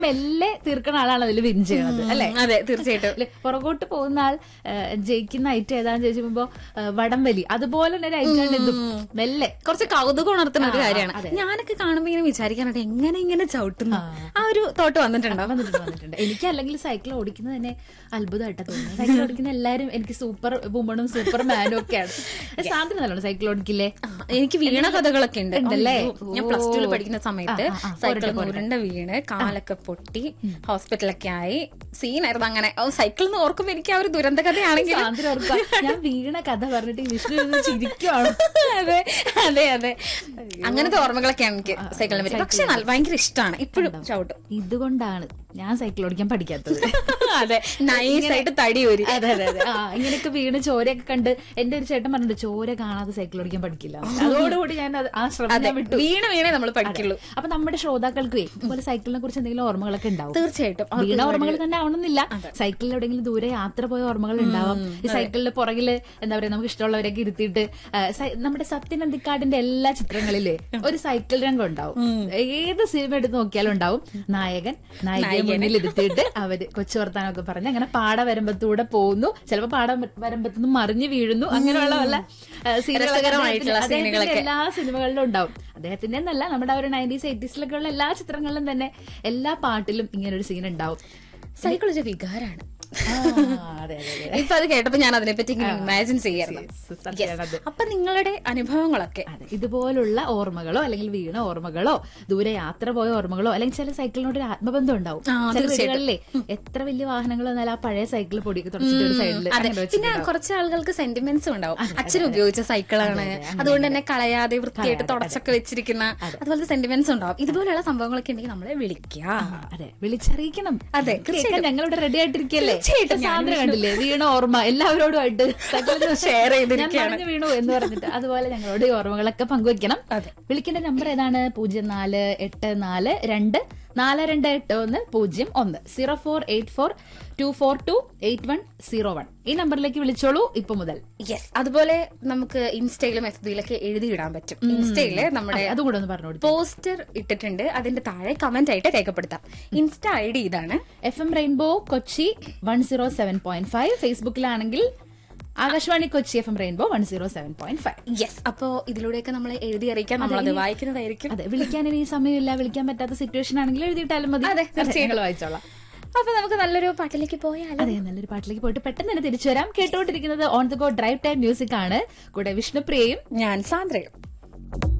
മെല്ലെ തീർക്കുന്ന ആളാണ് അതിൽ വിൻ ചെയ്യണത് അല്ലെ അതെ തീർച്ചയായിട്ടും അല്ലെ പുറകോട്ട് പോകുന്ന ആൾ ആ, ജയിക്കുന്ന ഐറ്റം ഏതാന്ന് ചോദിച്ചപ്പോ ആ, വടംവലി അതുപോലെ തന്നെ ഒരു ഐറ്റമാണ് ഇതും മെല്ലെ കുറച്ച് കൗതുകം ഉണർത്തുന്ന ഒരു ആ, കാര്യമാണ് അതെ. ഞാനൊക്കെ കാണുമ്പോ ഇങ്ങനെ വിചാരിക്കാനായിട്ട് എങ്ങനെ ഇങ്ങനെ ചവിട്ടുന്നു ആ ഒരു തോട്ട് വന്നിട്ടുണ്ടോ വന്നിട്ടുണ്ട് വന്നിട്ടുണ്ട് എനിക്ക് അല്ലെങ്കിൽ സൈക്കിൾ ഓടിക്കുന്നത് തന്നെ അത്ഭുതമായിട്ടാ തോന്നുന്നത് സൈക്കിൾ ഓടിക്കുന്ന എല്ലാരും എനിക്ക് സൂപ്പർ വുമണും സൂപ്പർ മാനും ഒക്കെയാണ് സാന്ദ്ര നല്ലോണം സൈക്കിൾ ഓടിക്കില്ലേ ആ, എനിക്ക് വീണ കഥകളൊക്കെ ഉണ്ട് ഉണ്ടല്ലേ? അയ്യോ, ഞാൻ പ്ലസ് ടുവിൽ ഓ. പഠിക്കുന്ന സമയത്ത് ആ, ആ, ആ, സൈക്കിൾ പോരട്ടെ, പോരട്ടെ. ഉരുണ്ട വീണ് കാലൊക്കെ പൊട്ടി ഹോസ്പിറ്റലൊക്കെ ആയി സീനായിരുന്നു അങ്ങനെ ഓ സൈക്കിൾ എന്ന് ഓർക്കുമ്പോ എനിക്ക് ആ ഒരു ദുരന്ത കഥയാണെങ്കിൽ സാന്ദ്ര ഓർക്കുക ഞാൻ വീണ കഥ പറഞ്ഞിട്ട് ഈ വിഷ്ണു ഇരുന്ന് ചിരിക്കുവാണ് അതെ അതെ അതെ അങ്ങനത്തെ ഓർമ്മകളൊക്കെയാണ് എനിക്ക് സൈക്കിളിനെ പറ്റി പക്ഷെ നല്ല- ഭയങ്കര ഇഷ്ടമാണ് ഇപ്പോഴും ചവിട്ടും ഇതുകൊണ്ടാണ് ഞാൻ സൈക്കിൾ ഓടിക്കാൻ പഠിക്കാത്തത് അതെ നൈസ് ആയിട്ട് തടി ഒരു അതെ അതെ അതെ ആ ഇങ്ങനെയൊക്കെ വീണ് ചോരയൊക്കെ കണ്ട് എന്റെ ഒരു ചേട്ടൻ പറഞ്ഞിട്ട് ചോര കാണാതെ സൈക്കിൾ ഓടിക്കാൻ പഠിക്കില്ല അതോടുകൂടി ഞാൻ അത് ആ ശ്രമം അതെ ഞാൻ വിട്ടു വീണ് വീണേ നമ്മൾ പഠിക്കുള്ളൂ അപ്പൊ നമ്മുടെ ശ്രോതാക്കൾക്കേ ഇതുപോലെ സൈക്കിളിനെ കുറിച്ച് എന്തെങ്കിലും ഓർമ്മകളൊക്കെ ഉണ്ടാവും തീർച്ചയായിട്ടും വീണ ഓർമ്മകൾ തന്നെ ആവണമെന്നില്ല സൈക്കിളിൽ എവിടെയെങ്കിലും ദൂരെ യാത്ര പോയ ഓർമ്മകൾ ഉണ്ടാവാം ഈ സൈക്കിളിന്റെ പുറകില് എന്താ പറയാ നമുക്ക് ഇഷ്ടമുള്ളവരൊക്കെ ഇരുത്തിയിട്ട് ആ, സൈ- നമ്മുടെ സത്യനന്ദിക്കാടിന്റെ എല്ലാ ചിത്രങ്ങളിലെ ഒരു സൈക്കിൾ രംഗം ഉണ്ടാവും ഏത് സിനിമ എടുത്ത് നോക്കിയാലും ഉണ്ടാവും നായകൻ നായികയെ മുന്നിൽ ഇരുത്തിയിട്ട് അവര് കൊച്ചു വർത്താനമൊക്കെ പറഞ്ഞ് അങ്ങനെ പാട വരമ്പത്തൂടെ പോകുന്നു ചിലപ്പോ പാട വരമ്പത്തുനിന്ന് മറിഞ്ഞു വീഴുന്നു അങ്ങനെയുള്ള വല്ല ആ, സീനുകളൊക്കെ രസകരമായിട്ടുള്ള അദ്ദേഹത്തിന്റെ- അദ്ദേഹത്തിന്റെ സീനുകളൊക്കെ. എല്ലാ സിനിമകളിലും ഉണ്ടാവും അദ്ദേഹത്തിന്റെ എന്നല്ല നമ്മുടെ ആ ഒരു നയൻറ്റീസ് എയ്റ്റീസിലൊക്കെ ഉള്ള എല്ലാ ചിത്രങ്ങളിലും തന്നെ എല്ലാ പാട്ടിലും ഇങ്ങനെ ഒരു സീൻ ഉണ്ടാവും സൈക്കിൾ ഒരു വികാരാണ് ആ, അതെ അതെ അതെ ഇപ്പൊ അത് കേട്ടപ്പോ ഞാൻ അതിനെപ്പറ്റി ഇങ്ങനെ ഇമാജിൻ ചെയ്യായിരുന്നു സത്യമാണത്. അപ്പൊ നിങ്ങളുടെ അനുഭവങ്ങളൊക്കെ അതെ ഇതുപോലുള്ള ഓർമ്മകളോ അല്ലെങ്കിൽ വീണ ഓർമ്മകളോ ദൂരെ യാത്ര പോയ ഓർമ്മകളോ അല്ലെങ്കിൽ ചില സൈക്കിളിനോട് ഒരു ആത്മബന്ധം ഉണ്ടാവും ആ, ചില തീർച്ചയായിട്ടും. വീടുകളിലെ എത്ര വലിയ വാഹനങ്ങൾ വന്നാലും ആ പഴയ സൈക്കിൾ പൊടിക്ക് തുടച്ചിട്ട് ഒരു സൈഡിൽ അതെ പിന്നെ കുറച്ച് ആളുകൾക്ക് സെന്റിമെന്റ്സും ഉണ്ടാവും അച്ഛൻ ഉപയോഗിച്ച സൈക്കിളാണ് അതുകൊണ്ട് തന്നെ കളയാതെ വൃത്തിയായിട്ട് തുടച്ചൊക്കെ വെച്ചിരിക്കുന്ന അതുപോലത്തെ സെന്റിമെന്റ്സ് ഉണ്ടാവും ഇതുപോലെയുള്ള സംഭവങ്ങളൊക്കെ ഉണ്ടെങ്കിൽ നമ്മളെ വിളിക്കുക അതെ വിളിച്ചറിയിക്കണം അതെ, കേൾക്കാൻ ഞങ്ങളിവിടെ റെഡി ആയിട്ടിരിക്കല്ലേ തീർച്ചയായിട്ടും, ഞാൻ സാന്ദ്ര കണ്ടില്ലേ വീണ ഓർമ്മ എല്ലാവരോടുമായിട്ട് ഷെയർ ഞാൻ ചെയ്തിരിക്കുകയാണ് പറഞ്ഞു വീണു എന്ന് പറഞ്ഞിട്ട് അതുപോലെ ഞങ്ങളോട് ഈ ഓർമ്മകളൊക്കെ പങ്കുവെക്കണം അതെ. വിളിക്കേണ്ട നമ്പർ ഏതാണ് പൂജ്യം നാല് എട്ട് നാല് രണ്ട് നാല് രണ്ട് എട്ട് ഒന്ന് പൂജ്യം ഒന്ന് zero four eight four two four two eight one zero one ഈ നമ്പറിലേക്ക് വിളിച്ചോളൂ ഇപ്പൊ മുതൽ യെസ് അതുപോലെ നമുക്ക് ഇൻസ്റ്റയിലും എഫ് ബിയിലൊക്കെ എഴുതിയിടാൻ പറ്റും ഇൻസ്റ്റയില് നമ്മുടെ അതും കൂടെ ഒന്ന് പറഞ്ഞു കൊടുത്തു പോസ്റ്റർ ഇട്ടിട്ടുണ്ട് അതിന്റെ താഴെ കമന്റ് ആയിട്ട് രേഖപ്പെടുത്താം ഇൻസ്റ്റ ഐ ഡി ഇതാണ് F M rainbow Kochi one zero seven point five ഫേസ്ബുക്കിലാണെങ്കിൽ Akashvani Kochi F M rainbow one zero seven point five yes അപ്പോ ഇതിലൂടെയൊക്കെ നമ്മളെ എഴുതി അറിയിക്കാൻ നമ്മളത് വായിക്കുന്നതായിരിക്കും അതെ വിളിക്കാൻ ഇനി സമയമില്ല വിളിക്കാൻ പറ്റാത്ത സിറ്റുവേഷൻ ആണെങ്കിൽ എഴുതിയിട്ടാലും മതി അതെ, തീർച്ചയായും. ഞങ്ങൾ വായിച്ചോളാം അപ്പൊ നമുക്ക് നല്ലൊരു പാട്ടിലേക്ക് പോയാലോ അതെ നല്ലൊരു പാട്ടിലേക്ക് പോയിട്ട് പെട്ടെന്ന് തന്നെ തിരിച്ചു വരാം കേട്ടോണ്ടിരിക്കുന്നത് on the go drive time music ആണ് കൂടെ വിഷ്ണുപ്രിയയും ഞാൻ സാന്ദ്രയും